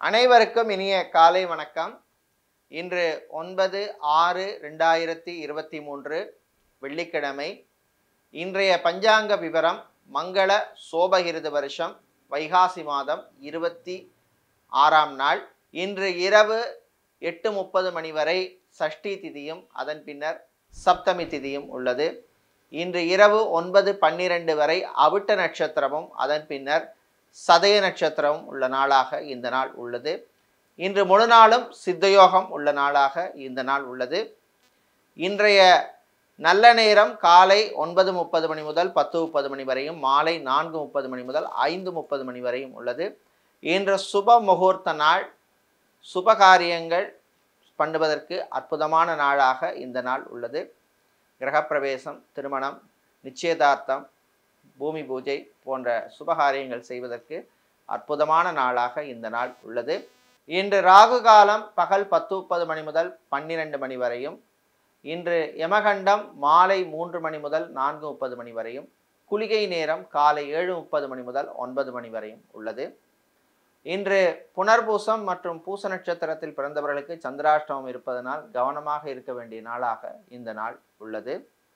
அனைவருக்கும் இனிய காலை வணக்கம் இன்று ஒன்பது ஆறு ரெண்டாயிரத்தி இருபத்தி மூன்று வெள்ளிக்கிழமை இன்றைய பஞ்சாங்க விவரம் மங்கள சோபகிருது வருஷம் வைகாசி மாதம் இருபத்தி ஆறாம் நாள் இன்று இரவு எட்டு முப்பது மணி வரை சஷ்டி திதியும் அதன் பின்னர் சப்தமி திதியும் உள்ளது இன்று இரவு ஒன்பது பன்னிரண்டு வரை அவிட்ட நட்சத்திரமும் அதன் பின்னர் சதய நட்சத்திரமும் உள்ள நாளாக இந்த நாள் உள்ளது இன்று முழு நாளும் சித்தயோகம் உள்ள நாளாக இந்த நாள் உள்ளது இன்றைய நல்ல நேரம் காலை ஒன்பது முப்பது மணி முதல் பத்து முப்பது மணி வரையும் மாலை நான்கு முப்பது மணி முதல் ஐந்து முப்பது மணி வரையும் உள்ளது இன்று சுப முகூர்த்த நாள் சுப காரியங்கள் பண்ணுவதற்கு அற்புதமான நாளாக இந்த நாள் உள்ளது கிரகப்பிரவேசம் திருமணம் நிச்சயதார்த்தம் பூமி பூஜை போன்ற சுபகாரியங்கள் செய்வதற்கு அற்புதமான நாளாக இந்த நாள் உள்ளது இன்று ராகு காலம் பகல் பத்து முப்பது மணி முதல் பன்னிரண்டு மணி வரையும் இன்று யமகண்டம் மாலை மூன்று மணி முதல் நான்கு முப்பது மணி வரையும் குளிகை நேரம் காலை ஏழு முப்பது மணி முதல் ஒன்பது மணி வரையும் உள்ளது இன்று புனர்பூசம் மற்றும் பூச நட்சத்திரத்தில் பிறந்தவர்களுக்கு சந்திராஷ்டமம் இருப்பதனால் கவனமாக இருக்க வேண்டிய நாளாக இந்த நாள் உள்ளது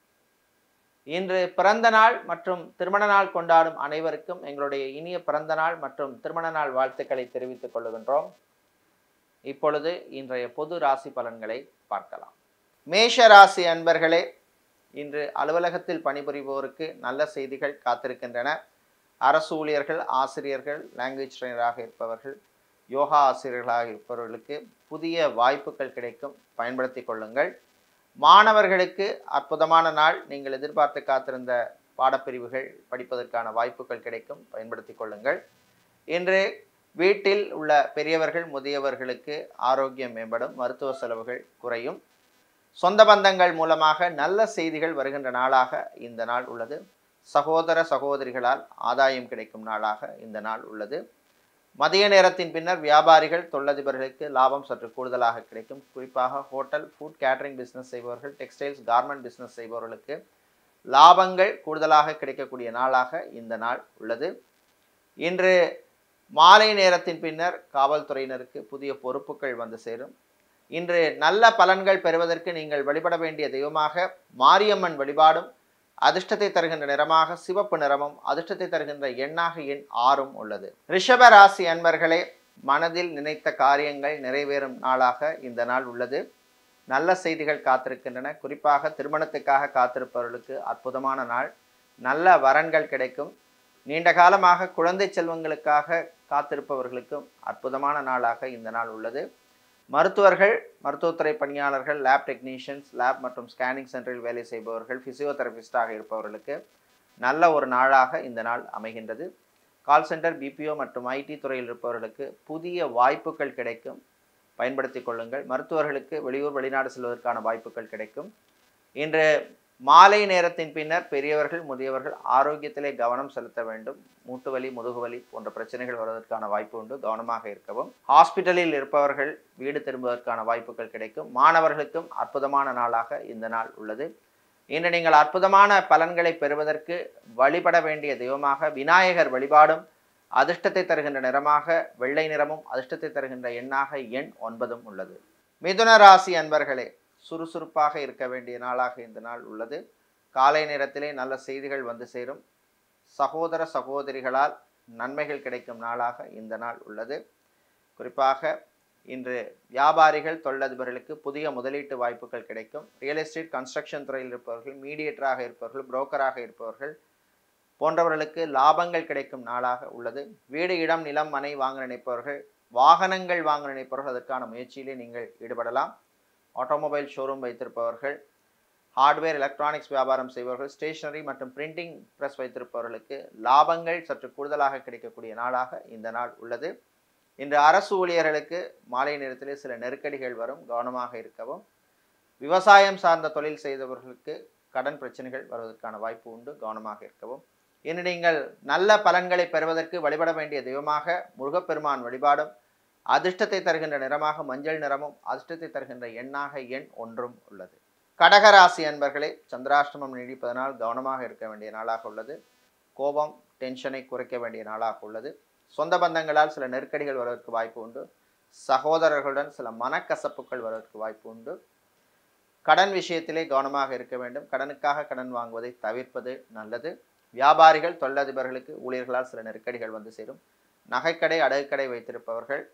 இன்று பிறந்த நாள் மற்றும் திருமண நாள் கொண்டாடும் அனைவருக்கும் எங்களுடைய இனிய பிறந்த நாள் மற்றும் திருமண நாள் வாழ்த்துக்களை தெரிவித்துக் கொள்ளுகின்றோம் இப்பொழுது இன்றைய பொது ராசி பலன்களை பார்க்கலாம் மேஷ ராசி அன்பர்களே இன்று அலுவலகத்தில் பணிபுரிவோருக்கு நல்ல செய்திகள் காத்திருக்கின்றன அரசு ஊழியர்கள் ஆசிரியர்கள் லாங்குவேஜ் ட்ரெயினராக இருப்பவர்கள் யோகா ஆசிரியர்களாக இருப்பவர்களுக்கு புதிய வாய்ப்புகள் கிடைக்கும் பயன்படுத்தி கொள்ளுங்கள் மாணவர்களுக்கு அற்புதமான நாள் நீங்கள் எதிர்பார்த்து காத்திருந்த பாடப்பிரிவுகள் படிப்பதற்கான வாய்ப்புகள் கிடைக்கும் பயன்படுத்தி கொள்ளுங்கள் இன்று வீட்டில் உள்ள பெரியவர்கள் முதியவர்களுக்கு ஆரோக்கியம் மேம்படும் மருத்துவ செலவுகள் குறையும் சொந்த பந்தங்கள் மூலமாக நல்ல செய்திகள் வருகின்ற நாளாக இந்த நாள் உள்ளது சகோதர சகோதரிகளால் ஆதாயம் கிடைக்கும் நாளாக இந்த நாள் உள்ளது மதிய நேரத்தின் பின்னர் வியாபாரிகள் தொழிலதிபர்களுக்கு லாபம் சற்று கூடுதலாக கிடைக்கும் குறிப்பாக ஹோட்டல் ஃபுட் கேட்டரிங் பிஸ்னஸ் செய்பவர்கள் டெக்ஸ்டைல்ஸ் கார்மெண்ட் பிஸ்னஸ் செய்பவர்களுக்கு லாபங்கள் கூடுதலாக கிடைக்கக்கூடிய நாளாக இந்த நாள் உள்ளது இன்று மாலை நேரத்தின் பின்னர் காவல்துறையினருக்கு புதிய பொறுப்புகள் வந்து சேரும் இன்று நல்ல பலன்கள் பெறுவதற்கு நீங்கள் வழிபட வேண்டிய தெய்வமாக மாரியம்மன் வழிபாடும் அதிர்ஷ்டத்தை தருகின்ற நிறமாக சிவப்பு நிறமும் அதிர்ஷ்டத்தை தருகின்ற எண்ணாக எண் ஆறும் உள்ளது ரிஷப ராசி அன்பர்களே மனதில் நினைத்த காரியங்கள் நிறைவேறும் நாளாக இந்த நாள் உள்ளது நல்ல செய்திகள் காத்திருக்கின்றன குறிப்பாக திருமணத்துக்காக காத்திருப்பவர்களுக்கு அற்புதமான நாள் நல்ல வரன்கள் கிடைக்கும் நீண்ட காலமாக குழந்தை செல்வங்களுக்காக காத்திருப்பவர்களுக்கும் அற்புதமான நாளாக இந்த நாள் உள்ளது மருத்துவர்கள் மருத்துவத்துறை பணியாளர்கள் லேப் டெக்னீஷியன்ஸ் லேப் மற்றும் ஸ்கேனிங் சென்டரில் வேலை செய்பவர்கள் ஃபிசியோதெரபிஸ்டாக இருப்பவர்களுக்கு நல்ல ஒரு நாளாக இந்த நாள் அமைகின்றது கால் சென்டர் பிபிஓ மற்றும் ஐடி துறையில் இருப்பவர்களுக்கு புதிய வாய்ப்புகள் கிடைக்கும் பயன்படுத்தி கொள்ளுங்கள் மருத்துவர்களுக்கு வெளியூர் வெளிநாடு செல்வதற்கான வாய்ப்புகள் கிடைக்கும் இன்று மாலை நேரத்தின் பின்னர் பெரியவர்கள் முதியவர்கள் ஆரோக்கியத்திலே கவனம் செலுத்த வேண்டும் மூட்டு வலி முதுகுவலி போன்ற பிரச்சனைகள் வருவதற்கான வாய்ப்பு உண்டு கவனமாக இருக்கவும் ஹாஸ்பிட்டலில் இருப்பவர்கள் வீடு திரும்புவதற்கான வாய்ப்புகள் கிடைக்கும் மாணவர்களுக்கும் அற்புதமான நாளாக இந்த நாள் உள்ளது இன்று நீங்கள் அற்புதமான பலன்களை பெறுவதற்கு வழிபட வேண்டிய தெய்வமாக விநாயகர் வழிபாடும் அதிர்ஷ்டத்தை தருகின்ற நிறமாக வெள்ளை நிறமும் அதிர்ஷ்டத்தை தருகின்ற எண்ணாக எண் ஒன்பதும் உள்ளது மிதுன ராசி அன்பர்களே சுறுசுறுப்பாக இருக்க வேண்டிய நாளாக இந்த நாள் உள்ளது காலை நேரத்திலே நல்ல செய்திகள் வந்து சேரும் சகோதர சகோதரிகளால் நன்மைகள் கிடைக்கும் நாளாக இந்த நாள் உள்ளது குறிப்பாக இன்று வியாபாரிகள் தொழிலதிபர்களுக்கு புதிய முதலீட்டு வாய்ப்புகள் கிடைக்கும் ரியல் எஸ்டேட் கன்ஸ்ட்ரக்ஷன் துறையில் இருப்பவர்கள் மீடியேட்டராக இருப்பவர்கள் புரோக்கராக இருப்பவர்கள் போன்றவர்களுக்கு லாபங்கள் கிடைக்கும் நாளாக உள்ளது வீடு இடம் நிலம் மனை வாங்க நினைப்பவர்கள் வாகனங்கள் வாங்க நினைப்பவர்கள் அதற்கான முயற்சியிலே நீங்கள் ஈடுபடலாம் ஆட்டோமொபைல் ஷோரூம் வைத்திருப்பவர்கள் ஹார்ட்வேர் எலக்ட்ரானிக்ஸ் வியாபாரம் செய்பவர்கள் ஸ்டேஷனரி மற்றும் பிரிண்டிங் ப்ரெஸ் வைத்திருப்பவர்களுக்கு லாபங்கள் சற்று கூடுதலாக கிடைக்கக்கூடிய நாளாக இந்த நாள் உள்ளது இன்று அரசு ஊழியர்களுக்கு மாலை நேரத்திலே சில நெருக்கடிகள் வரும் கவனமாக இருக்கவும் விவசாயம் சார்ந்த தொழில் செய்தவர்களுக்கு கடன் பிரச்சனைகள் வருவதற்கான வாய்ப்பு உண்டு கவனமாக இருக்கவும் இன்று நீங்கள் நல்ல பலன்களை பெறுவதற்கு வழிபட வேண்டிய தெய்வமாக முருகப்பெருமான் வழிபாடும் அதிர்ஷ்டத்தை தருகின்ற நிறமாக மஞ்சள் நிறமும் அதிர்ஷ்டத்தை தருகின்ற எண்ணாக எண் ஒன்றும் உள்ளது கடகராசி அன்பர்களே சந்திராஷ்டமம் நீடிப்பதனால் கவனமாக இருக்க வேண்டிய நாளாக உள்ளது கோபம் டென்ஷனை குறைக்க வேண்டிய நாளாக உள்ளது சொந்த பந்தங்களால் சில நெருக்கடிகள் வருவதற்கு வாய்ப்பு உண்டு சகோதரர்களுடன் சில மனக்கசப்புகள் வருவதற்கு வாய்ப்பு உண்டு கடன் விஷயத்திலே கவனமாக இருக்க வேண்டும் கடனுக்காக கடன் வாங்குவதை தவிர்ப்பது நல்லது வியாபாரிகள் தொழிலதிபர்களுக்கு ஊழியர்களால் சில நெருக்கடிகள் வந்து சேரும் நகைக்கடை அடகுக்கடை வைத்திருப்பவர்கள்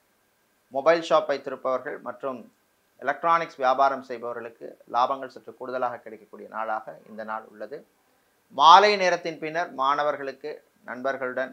மொபைல் ஷாப் வைத்திருப்பவர்கள் மற்றும் எலக்ட்ரானிக்ஸ் வியாபாரம் செய்பவர்களுக்கு லாபங்கள் சற்று கூடுதலாக கிடைக்கக்கூடிய நாளாக இந்த நாள் உள்ளது மாலை நேரத்தின் பின்னர் மாணவர்களுக்கு நண்பர்களுடன்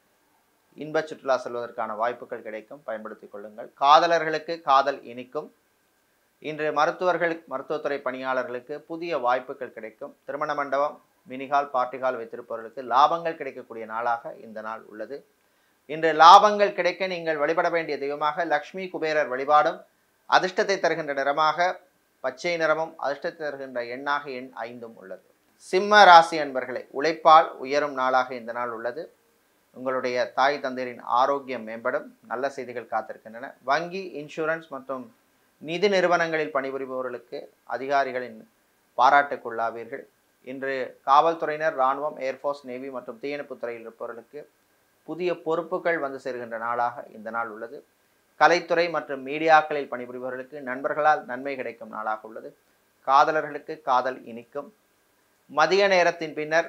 இன்ப சுற்றுலா செல்வதற்கான வாய்ப்புகள் கிடைக்கும் பயன்படுத்திக் கொள்ளுங்கள் காதலர்களுக்கு காதல் இனிக்கும் இன்று மருத்துவர்கள் மருத்துவத்துறை பணியாளர்களுக்கு புதிய வாய்ப்புகள் கிடைக்கும் திருமண மண்டபம் மினிஹால் பார்ட்டிஹால் வைத்திருப்பவர்களுக்கு லாபங்கள் கிடைக்கக்கூடிய நாளாக இந்த நாள் உள்ளது இன்று லாபங்கள் கிடைக்க நீங்கள் வழிபட வேண்டிய தெய்வமாக லக்ஷ்மி குபேரர் வழிபாடும் அதிர்ஷ்டத்தை தருகின்ற நிறமாக பச்சை நிறமும் அதிர்ஷ்டத்தை தருகின்ற எண்ணாக எண் ஐந்தும் உள்ளது சிம்ம ராசி அன்பர்களே உழைப்பால் உயரும் நாளாக இந்த நாள் உள்ளது உங்களுடைய தாய் தந்தையரின் ஆரோக்கியம் மேம்படும் நல்ல செய்திகள் காத்திருக்கின்றன வங்கி இன்சூரன்ஸ் மற்றும் நிதி நிறுவனங்களில் பணிபுரிபவர்களுக்கு அதிகாரிகளின் பாராட்டுக்குள்ளாவீர்கள் இன்று காவல்துறையினர் இராணுவம் ஏர்ஃபோர்ஸ் நேவி மற்றும் தீயணைப்புத் துறையில் இருப்பவர்களுக்கு புதிய பொறுப்புகள் வந்து சேர்கின்ற நாளாக இந்த நாள் உள்ளது கலைத்துறை மற்றும் மீடியாக்களில் பணிபுரிபவர்களுக்கு நண்பர்களால் நன்மை கிடைக்கும் நாளாக உள்ளது காதலர்களுக்கு காதல் இனிக்கும் மதிய நேரத்தின் பின்னர்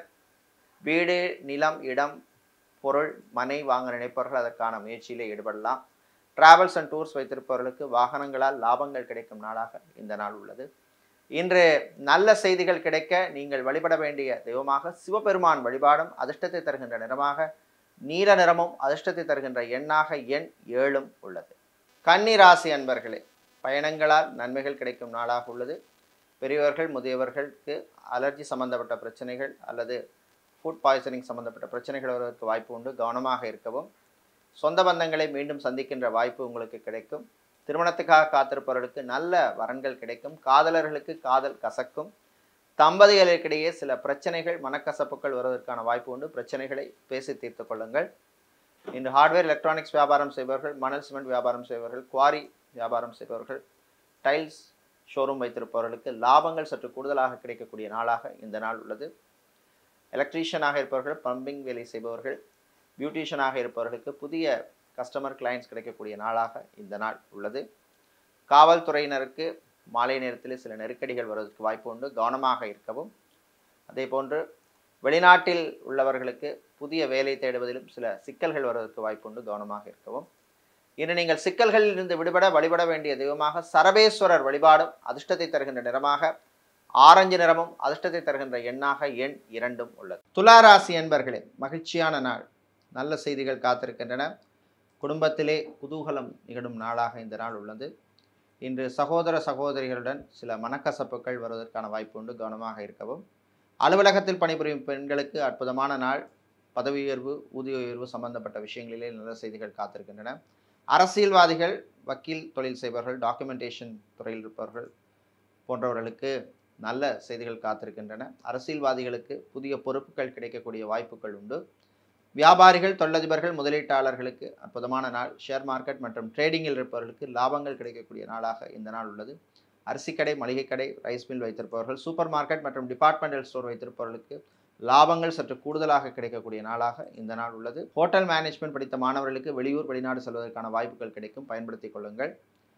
வீடு நிலம் இடம் பொருள் மனை வாங்க நினைப்பவர்கள் அதற்கான முயற்சியிலே ஈடுபடலாம் டிராவல்ஸ் அண்ட் டூர்ஸ் வைத்திருப்பவர்களுக்கு வாகனங்களால் லாபங்கள் கிடைக்கும் நாளாக இந்த நாள் உள்ளது இன்று நல்ல செய்திகள் கிடைக்க நீங்கள் வழிபட வேண்டிய தெய்வமாக சிவபெருமான் வழிபாடும் அதிர்ஷ்டத்தை தருகின்ற நிறமாக நீல நிறமும் அதிர்ஷ்டத்தை தருகின்ற எண்ணாக எண் ஏழும் உள்ளது கன்னி ராசி அன்பர்களே பயணங்களால் நன்மைகள் கிடைக்கும் நாளாக உள்ளது பெரியவர்கள் முதியவர்களுக்கு அலர்ஜி சம்பந்தப்பட்ட பிரச்சனைகள் அல்லது ஃபுட் பாய்சனிங் சம்பந்தப்பட்ட பிரச்சனைகள் வருவதற்கு வாய்ப்பு உண்டு கவனமாக இருக்கவும் சொந்த பந்தங்களை மீண்டும் சந்திக்கின்ற வாய்ப்பு உங்களுக்கு கிடைக்கும் திருமணத்துக்காக காத்திருப்பவர்களுக்கு நல்ல வரன்கள் கிடைக்கும் காதலர்களுக்கு காதல் கசக்கும் தம்பதிகளுக்கிடையே சில பிரச்சனைகள் மனக்கசப்புகள் வருவதற்கான வாய்ப்பு உண்டு பிரச்சனைகளை பேசி தீர்த்து கொள்ளுங்கள் இன்று ஹார்ட்வேர் எலக்ட்ரானிக்ஸ் வியாபாரம் செய்பவர்கள் மணல் சிமெண்ட் வியாபாரம் செய்பவர்கள் குவாரி வியாபாரம் செய்பவர்கள் டைல்ஸ் ஷோரூம் வைத்திருப்பவர்களுக்கு லாபங்கள் சற்று கூடுதலாக கிடைக்கக்கூடிய நாளாக இந்த நாள் உள்ளது எலக்ட்ரீஷியனாக இருப்பவர்கள் பம்பிங் வேலை செய்பவர்கள் பியூட்டிஷியனாக இருப்பவர்களுக்கு புதிய கஸ்டமர் கிளைண்ட்ஸ் கிடைக்கக்கூடிய நாளாக இந்த நாள் உள்ளது காவல்துறையினருக்கு மாலை நேரத்தில் சில நெருக்கடிகள் வருவதற்கு வாய்ப்பு உண்டு கவனமாக இருக்கவும் அதே போன்று வெளிநாட்டில் உள்ளவர்களுக்கு புதிய வேலை தேடுவதிலும் சில சிக்கல்கள் வருவதற்கு வாய்ப்பு உண்டு கவனமாக இருக்கவும் இன்று நீங்கள் சிக்கல்களில் இருந்து விடுபட வழிபட வேண்டிய தெய்வமாக சரபேஸ்வரர் வழிபாடும் அதிர்ஷ்டத்தை தருகின்ற நிறமாக ஆரஞ்சு நிறமும் அதிர்ஷ்டத்தை தருகின்ற எண்ணாக எண் இரண்டும் உள்ளது துளாராசி என்பர்களே மகிழ்ச்சியான நாள் நல்ல செய்திகள் காத்திருக்கின்றன குடும்பத்திலே குதூகலம் நிகழும் நாளாக இந்த நாள் உள்ளது இன்று சகோதர சகோதரிகளுடன் சில மனக்கசப்புகள் வருவதற்கான வாய்ப்பு உண்டு கவனமாக இருக்கவும் அலுவலகத்தில் பணிபுரியும் பெண்களுக்கு அற்புதமான நாள் பதவி உயர்வு ஊதிய உயர்வு சம்பந்தப்பட்ட விஷயங்களிலே நல்ல செய்திகள் காத்திருக்கின்றன அரசியல்வாதிகள் வக்கீல் தொழில் செய்பவர்கள் டாக்குமெண்டேஷன் துறையில் இருப்பவர்கள் போன்றவர்களுக்கு நல்ல செய்திகள் காத்திருக்கின்றன அரசியல்வாதிகளுக்கு புதிய பொறுப்புகள் கிடைக்கக்கூடிய வாய்ப்புகள் உண்டு வியாபாரிகள் தொழிலதிபர்கள் முதலீட்டாளர்களுக்கு அற்புதமான நாள் ஷேர் மார்க்கெட் மற்றும் ட்ரேடிங்கில் இருப்பவர்களுக்கு லாபங்கள் கிடைக்கக்கூடிய நாளாக இந்த நாள் உள்ளது அரிசிக்கடை மளிகை கடை ரைஸ் மில் வைத்திருப்பவர்கள் சூப்பர் மார்க்கெட் மற்றும் டிபார்ட்மெண்டல் ஸ்டோர் வைத்திருப்பவர்களுக்கு லாபங்கள் சற்று கூடுதலாக கிடைக்கக்கூடிய நாளாக இந்த நாள் உள்ளது ஹோட்டல் மேனேஜ்மெண்ட் படித்த மாணவர்களுக்கு வெளியூர் வெளிநாடு செல்வதற்கான வாய்ப்புகள் கிடைக்கும் பயன்படுத்திக் கொள்ளுங்கள்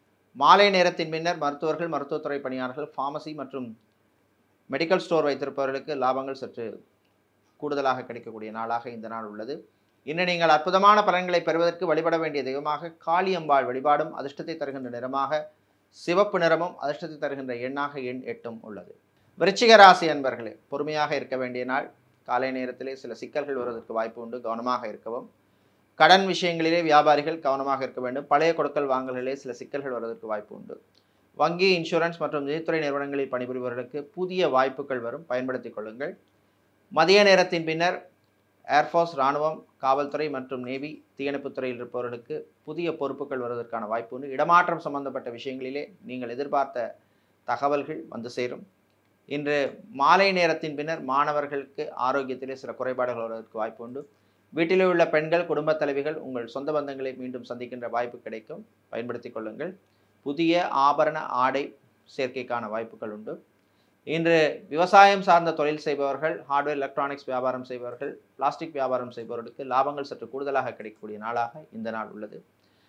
மாலை நேரத்தின் பின்னர் மருத்துவர்கள் மருத்துவத்துறை பணியாளர்கள் ஃபார்மசி மற்றும் மெடிக்கல் ஸ்டோர் வைத்திருப்பவர்களுக்கு லாபங்கள் சற்று கூடுதலாக கிடைக்கக்கூடிய நாளாக இந்த நாள் உள்ளது இன்று நீங்கள் அற்புதமான பலன்களை பெறுவதற்கு வழிபட வேண்டிய தெய்வமாக காளியம்பாள் வழிபாடும் அதிர்ஷ்டத்தை தருகின்ற நிறமாக சிவப்பு நிறமும் அதிர்ஷ்டத்தை தருகின்ற எண்ணாக எண் எட்டும் உள்ளது விருச்சிக ராசி அன்பர்களே பொறுமையாக இருக்க வேண்டிய நாள் காலை நேரத்திலே சில சிக்கல்கள் வருவதற்கு வாய்ப்பு உண்டு கவனமாக இருக்கவும் கடன் விஷயங்களிலே வியாபாரிகள் கவனமாக இருக்க வேண்டும் பழைய கொடுக்கல் வாங்கல்களிலே சில சிக்கல்கள் வருவதற்கு வாய்ப்பு உண்டு வங்கி இன்சூரன்ஸ் மற்றும் நிதித்துறை நிறுவனங்களில் பணிபுரிபவர்களுக்கு புதிய வாய்ப்புகள் வரும் பயன்படுத்திக் கொள்ளுங்கள் மதிய நேரத்தின் பின்னர் ஏர்ஃபோர்ஸ் இராணுவம் காவல்துறை மற்றும் நேவி தீயணைப்புத் துறையில் இருப்பவர்களுக்கு புதிய பொறுப்புகள் வருவதற்கான வாய்ப்பு உண்டு இடமாற்றம் சம்பந்தப்பட்ட விஷயங்களிலே நீங்கள் எதிர்பார்த்த தகவல்கள் வந்து சேரும் இன்று மாலை நேரத்தின் பின்னர் மாணவர்களுக்கு ஆரோக்கியத்திலே சில குறைபாடுகள் வருவதற்கு வாய்ப்பு உண்டு வீட்டிலே உள்ள பெண்கள் குடும்பத் தலைவிகள் உங்கள் சொந்த பந்தங்களை மீண்டும் சந்திக்கின்ற வாய்ப்பு கிடைக்கும் பயன்படுத்திக் கொள்ளுங்கள் புதிய ஆபரண ஆடை சேர்க்கைக்கான வாய்ப்புகள் உண்டு இன்று விவசாயம் சார்ந்த தொழில் செய்பவர்கள் ஹார்ட்வேர் எலக்ட்ரானிக்ஸ் வியாபாரம் செய்பவர்கள் பிளாஸ்டிக் வியாபாரம் செய்பவர்களுக்கு லாபங்கள் சற்று கூடுதலாக கிடைக்கக்கூடிய நாளாக இந்த நாள் உள்ளது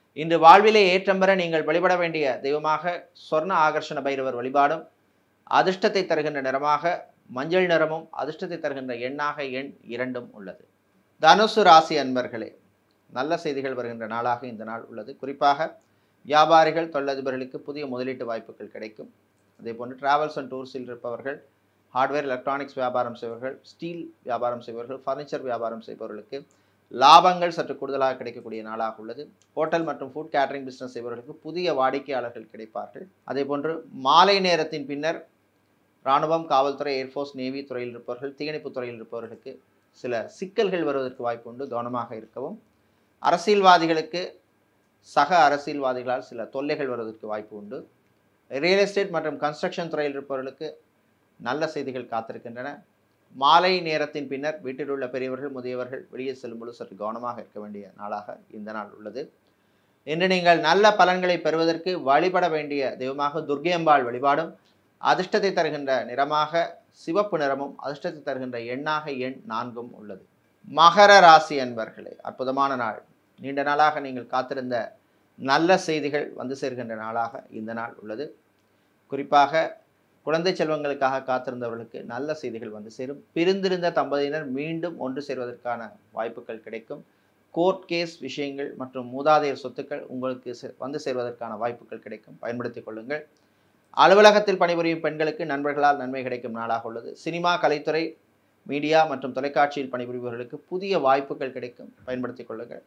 இன்று வாழ்விலே ஏற்றம் பெற நீங்கள் வழிபட வேண்டிய தெய்வமாக சொர்ண ஆகர்ஷண பைரவர் வழிபாடும் அதிர்ஷ்டத்தை தருகின்ற நிறமாக மஞ்சள் நிறமும் அதிர்ஷ்டத்தை தருகின்ற எண்ணாக எண் இரண்டும் உள்ளது தனுசு ராசி அன்பர்களே நல்ல செய்திகள் வருகின்ற நாளாக இந்த நாள் உள்ளது குறிப்பாக வியாபாரிகள் தொழிலதிபர்களுக்கு புதிய முதலீட்டு வாய்ப்புகள் கிடைக்கும் அதே போன்று டிராவல்ஸ் அண்ட் டூர்ஸில் இருப்பவர்கள் ஹார்ட்வேர் எலக்ட்ரானிக்ஸ் வியாபாரம் செய்பவர்கள் ஸ்டீல் வியாபாரம் செய்பவர்கள் ஃபர்னிச்சர் வியாபாரம் செய்பவர்களுக்கு லாபங்கள் சற்று கூடுதலாக கிடைக்கக்கூடிய நாளாக உள்ளது ஹோட்டல் மற்றும் ஃபுட் கேட்டரிங் பிஸ்னஸ் செய்பவர்களுக்கு புதிய வாடிக்கையாளர்கள் கிடைப்பார்கள் அதே போன்று மாலை நேரத்தின் பின்னர் இராணுவம் காவல்துறை ஏர்ஃபோர்ஸ் நேவி துறையில் இருப்பவர்கள் தீயணைப்பு துறையில் இருப்பவர்களுக்கு சில சிக்கல்கள் வருவதற்கு வாய்ப்பு உண்டு கவனமாக இருக்கவும் அரசியல்வாதிகளுக்கு சக அரசியல்வாதிகளால் சில தொல்லைகள் வருவதற்கு வாய்ப்பு உண்டு ரியல் எஸ்டேட் மற்றும் கன்ஸ்ட்ரக்ஷன் துறையில் இருப்பவர்களுக்கு நல்ல செய்திகள் காத்திருக்கின்றன மாலை நேரத்தின் பின்னர் வீட்டில் உள்ள பெரியவர்கள் முதியவர்கள் வெளியே செல்லும்போது சற்று கவனமாக இருக்க வேண்டிய நாளாக இந்த நாள் உள்ளது இன்று நீங்கள் நல்ல பலன்களை பெறுவதற்கு வழிபட வேண்டிய தெய்வமாக துர்க்கையம்பாள் வழிபாடும் அதிர்ஷ்டத்தை தருகின்ற நிறமாக சிவப்பு நிறமும் அதிர்ஷ்டத்தை தருகின்ற எண்ணாக எண் நான்கும் உள்ளது மகர ராசி அன்பர்களே அற்புதமான நாள் நீண்ட நாளாக நீங்கள் காத்திருந்த நல்ல செய்திகள் வந்து சேர்கின்ற நாளாக இந்த நாள் உள்ளது குறிப்பாக குழந்தை செல்வங்களுக்காக காத்திருந்தவர்களுக்கு நல்ல செய்திகள் வந்து சேரும் பிரிந்திருந்த தம்பதியினர் மீண்டும் ஒன்று சேர்வதற்கான வாய்ப்புகள் கிடைக்கும் கோர்ட் கேஸ் விஷயங்கள் மற்றும் மூதாதையர் சொத்துக்கள் உங்களுக்கு சே- வந்து சேர்வதற்கான வாய்ப்புகள் கிடைக்கும் பயன்படுத்திக் கொள்ளுங்கள் அலுவலகத்தில் பணிபுரியும் பெண்களுக்கு நண்பர்களால் நன்மை கிடைக்கும் நாளாக உள்ளது சினிமா கலைத்துறை மீடியா மற்றும் தொலைக்காட்சியில் பணிபுரிபவர்களுக்கு புதிய வாய்ப்புகள் கிடைக்கும் பயன்படுத்திக் கொள்ளுங்கள்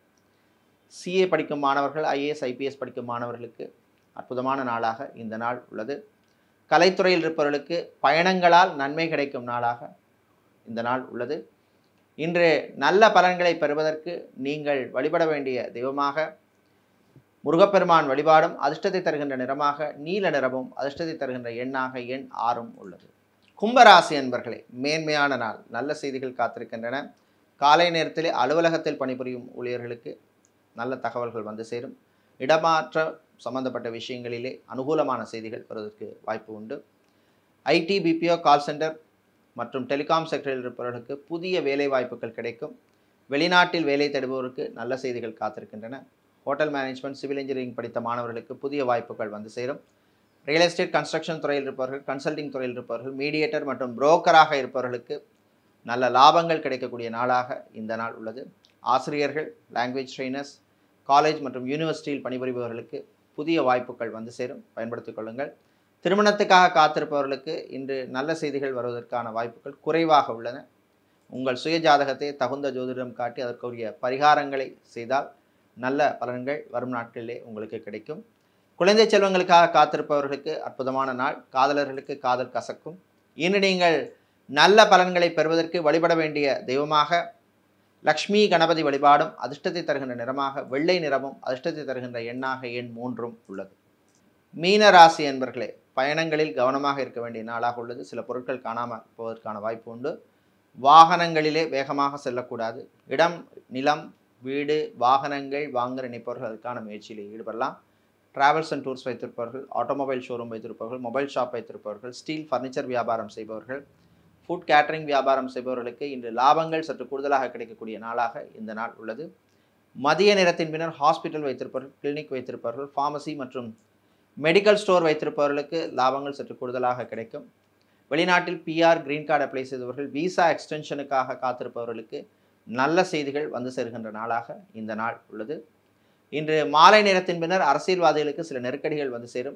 சிஏ படிக்கும் மாணவர்கள் ஐஏஎஸ் ஐபிஎஸ் படிக்கும் மாணவர்களுக்கு அற்புதமான நாளாக இந்த நாள் உள்ளது கலைத்துறையில் இருப்பவர்களுக்கு பயணங்களால் நன்மை கிடைக்கும் நாளாக இந்த நாள் உள்ளது இன்று நல்ல பலன்களை பெறுவதற்கு நீங்கள் வழிபட வேண்டிய தெய்வமாக முருகப்பெருமான் வழிபாடும் அதிர்ஷ்டத்தை தருகின்ற நிறமாக நீல நிறமும் அதிர்ஷ்டத்தை தருகின்ற எண்ணாக எண் ஆறும் உள்ளது கும்பராசி அன்பர்களே மேன்மையான நாள் நல்ல செய்திகள் காத்திருக்கின்றன காலை நேரத்திலே அலுவலகத்தில் பணிபுரியும் ஊழியர்களுக்கு நல்ல தகவல்கள் வந்து சேரும் இடமாற்ற சம்பந்தப்பட்ட விஷயங்களிலே அனுகூலமான செய்திகள் வருவதற்கு வாய்ப்பு உண்டு ஐடி பிபிஓ கால் சென்டர் மற்றும் டெலிகாம் செக்டரில் இருப்பவர்களுக்கு புதிய வேலை வாய்ப்புகள் கிடைக்கும் வெளிநாட்டில் வேலை தேடுபவருக்கு நல்ல செய்திகள் காத்திருக்கின்றன ஹோட்டல் மேனேஜ்மெண்ட் சிவில் இன்ஜினியரிங் படித்த மாணவர்களுக்கு புதிய வாய்ப்புகள் வந்து சேரும் ரியல் எஸ்டேட் கன்ஸ்ட்ரக்ஷன் துறையில் இருப்பவர்கள் கன்சல்டிங் துறையில் இருப்பவர்கள் மீடியேட்டர் மற்றும் புரோக்கராக இருப்பவர்களுக்கு நல்ல லாபங்கள் கிடைக்கக்கூடிய நாளாக இந்த நாள் உள்ளது ஆசிரியர்கள் லாங்குவேஜ் ட்ரெயினர்ஸ் காலேஜ் மற்றும் யூனிவர்சிட்டியில் பணிபுரிபவர்களுக்கு புதிய வாய்ப்புகள் வந்து சேரும் பயன்படுத்திக் கொள்ளுங்கள் திருமணத்துக்காக காத்திருப்பவர்களுக்கு இன்று நல்ல செய்திகள் வருவதற்கான வாய்ப்புகள் குறைவாக உள்ளன உங்கள் சுய ஜாதகத்தை தகுந்த ஜோதிடம் காட்டி அதற்குரிய பரிகாரங்களை செய்தால் நல்ல பலன்கள் வரும் நாட்களிலே உங்களுக்கு கிடைக்கும் குழந்தை செல்வங்களுக்காக காத்திருப்பவர்களுக்கு அற்புதமான நாள் காதலர்களுக்கு காதல் கசக்கும் இன்று நீங்கள் நல்ல பலன்களை பெறுவதற்கு வழிபட வேண்டிய தெய்வமாக லக்ஷ்மி கணபதி வழிபாடும் அதிர்ஷ்டத்தை தருகின்ற நிறமாக வெள்ளை நிறமும் அதிர்ஷ்டத்தை தருகின்ற எண்ணாக எண் மூன்றும் உள்ளது மீன ராசி என்பர்களே பயணங்களில் கவனமாக இருக்க வேண்டிய நாளாக உள்ளது சில பொருட்கள் காணாமல் போவதற்கான வாய்ப்பு உண்டு வாகனங்களிலே வேகமாக செல்லக்கூடாது இடம் நிலம் வீடு வாகனங்கள் வாங்க நினைப்பவர்கள் அதற்கான முயற்சியில் ஈடுபடலாம் டிராவல்ஸ் அண்ட் டூர்ஸ் வைத்திருப்பவர்கள் ஆட்டோமொபைல் ஷோரூம் வைத்திருப்பவர்கள் மொபைல் ஷாப் வைத்திருப்பவர்கள் ஸ்டீல் ஃபர்னிச்சர் வியாபாரம் செய்பவர்கள் ஃபுட் கேட்டரிங் வியாபாரம் செய்பவர்களுக்கு இன்று லாபங்கள் சற்று கூடுதலாக கிடைக்கக்கூடிய நாளாக இந்த நாள் உள்ளது மதிய நேரத்தின் பின்னர் ஹாஸ்பிட்டல் வைத்திருப்பவர்கள் கிளினிக் வைத்திருப்பவர்கள் ஃபார்மசி மற்றும் மெடிக்கல் ஸ்டோர் வைத்திருப்பவர்களுக்கு லாபங்கள் சற்று கூடுதலாக கிடைக்கும் வெளிநாட்டில் பிஆர் கிரீன் கார்டு அப்ளை செய்தவர்கள் விசா எக்ஸ்டென்ஷனுக்காக காத்திருப்பவர்களுக்கு நல்ல செய்திகள் வந்து சேர்கின்ற நாளாக இந்த நாள் உள்ளது இன்று மாலை நேரத்தின் பின்னர் அரசியல்வாதிகளுக்கு சில நெருக்கடிகள் வந்து சேரும்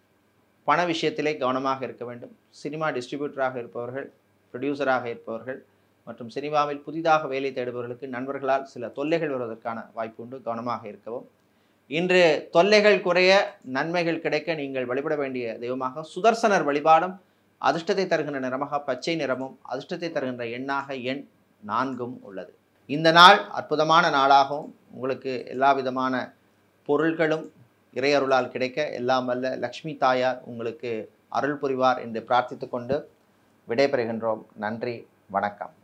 பண விஷயத்திலே கவனமாக இருக்க வேண்டும் சினிமா டிஸ்ட்ரிபியூட்டராக இருப்பவர்கள் ப்ரொடியூசராக இருப்பவர்கள் மற்றும் சினிமாவில் புதிதாக வேலை தேடுபவர்களுக்கு நண்பர்களால் சில தொல்லைகள் வருவதற்கான வாய்ப்பு உண்டு கவனமாக இருக்கவும் இன்று தொல்லைகள் குறைய நன்மைகள் கிடைக்க நீங்கள் வழிபட வேண்டிய தெய்வமாக சுதர்சனர் வழிபாடும் அதிர்ஷ்டத்தை தருகின்ற நிறமாக பச்சை நிறமும் அதிர்ஷ்டத்தை தருகின்ற எண்ணாக எண் நான்கும் உள்ளது இந்த நாள் அற்புதமான நாளாகவும் உங்களுக்கு எல்லா விதமான பொருள்களும் இறையருளால் கிடைக்க எல்லாம் வல்ல லக்ஷ்மி தாயார் உங்களுக்கு அருள் புரிவார் என்று பிரார்த்தித்துக் கொண்டு விடைபெறுகின்றோம் நன்றி வணக்கம்